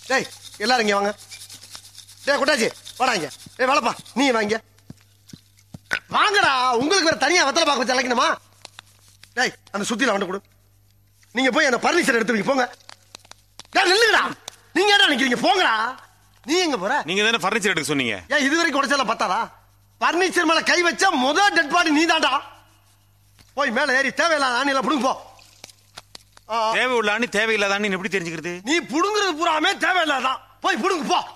டேய் எல்லாரும் இங்க வாங்க டேய் குட்டாச்சி வாடா இங்க ஏய் வேலைப்பா நீ வாங்க வாங்கடா உங்களுக்கு வேற தனியா வெத்தலை பாக்க வச்சு அழைக்கணுமா டேய் அந்த சுத்தில அவன்கிட்ட கொடு நீங்க போய் அந்த பர்னிச்சர் எடுத்து வைங்க போங்க டேய் நில்லுங்கடா நீங்க என்ன நினைக்கிறீங்க போங்கடா நீ எங்க போற நீங்க தானே ஃபர்னிச்சர் எடுக்க சொன்னீங்க ஏன் இது வரைக்கும் உடைச்சல பத்தாதா பர்னிச்சர் மேல கை வச்சா முதல் டெட் பாடி நீ தான்டா போய் மேல ஏறி தேவையில்லாத ஆணியில புடுங்க போ ஆ, ஆ. தேவை உள்ளான்னு தேவையில்லாதான்னு எப்படி தெரிஞ்சுக்கிறது நீ புடுங்குறது பூராமே தேவையில்லாதான் போய் புடுங்க போ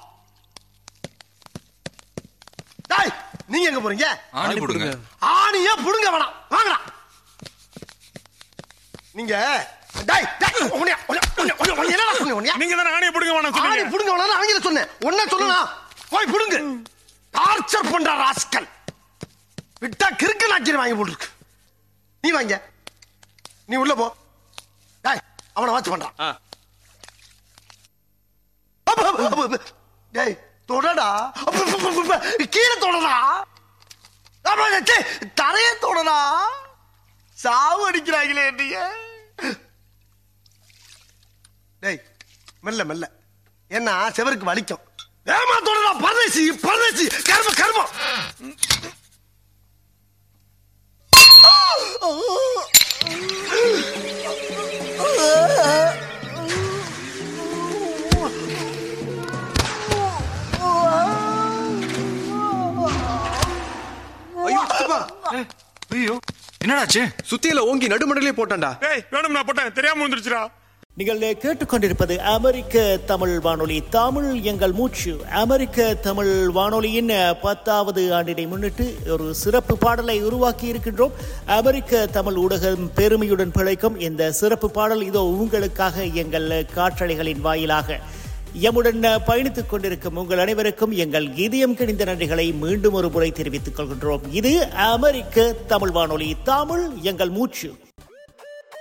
டேய் நீங்க எங்க போறீங்க ஆணி போடுங்க ஆணியே புடுங்க வேணாம் வாங்கடா நீங்க டேய் டேய் உன்னைய உன்னைய உன்னைய உன்னைய என்னடா சொன்னீங்க உன்னைய நீங்க தானே ஆணைய பிடிங்க வேணாம் ஆணி சொன்னீங்க புடுங்க வேணாம் அவங்கள சொன்னேன் உன்ன சொல்லலாம் போய் புடுங்க டார்ச்சர் பண்ற ராஸ்கல் விட்டா கிறுக்கு நாக்கி வாங்கி போட்டுருக்கு நீ வாங்க நீ உள்ள போ டேய் அவனை வாட்ச் பண்றான் ஆ. அப்ப, அப்ப, அப்ப, அப்ப. டேய் தொடடா அப்ப, அப்ப, அப்ப, அப்ப. கீழே தொடடா அப்ப, டேய், தரைய தொடடா சாவு அடிக்கிறாங்களே என்னைய டேய் மெல்ல மெல்ல ஏன்னா செவருக்கு வலிக்கும் ஏமா தொடடா பரதேசி பரதேசி கர்ம கர்மம் ஐயோ சித்தப்பா ஐயோ என்னடாச்சு சுத்தியில ஓங்கி நடுமடலே போட்டான்டா ஏய் வேணும் நான் போட்டேன் தெரியாம வந்துருச்சுடா நீங்கள் கேட்டுக்கொண்டிருப்பது அமெரிக்க தமிழ் வானொலி தமிழ் எங்கள் மூச்சு அமெரிக்க தமிழ் வானொலியின் பத்தாவது ஆண்டினை முன்னிட்டு ஒரு சிறப்பு பாடலை உருவாக்கி இருக்கின்றோம் அமெரிக்க தமிழ் ஊடகம் பெருமையுடன் பிழைக்கும் இந்த சிறப்பு பாடல் இதோ உங்களுக்காக எங்கள் காற்றலைகளின் வாயிலாக எம்முடன் பயணித்துக் கொண்டிருக்கும் உங்கள் அனைவருக்கும் எங்கள் இதயம் கிணிந்த நன்றிகளை மீண்டும் ஒரு முறை தெரிவித்துக் கொள்கின்றோம் இது அமெரிக்க தமிழ் வானொலி தமிழ் எங்கள் மூச்சு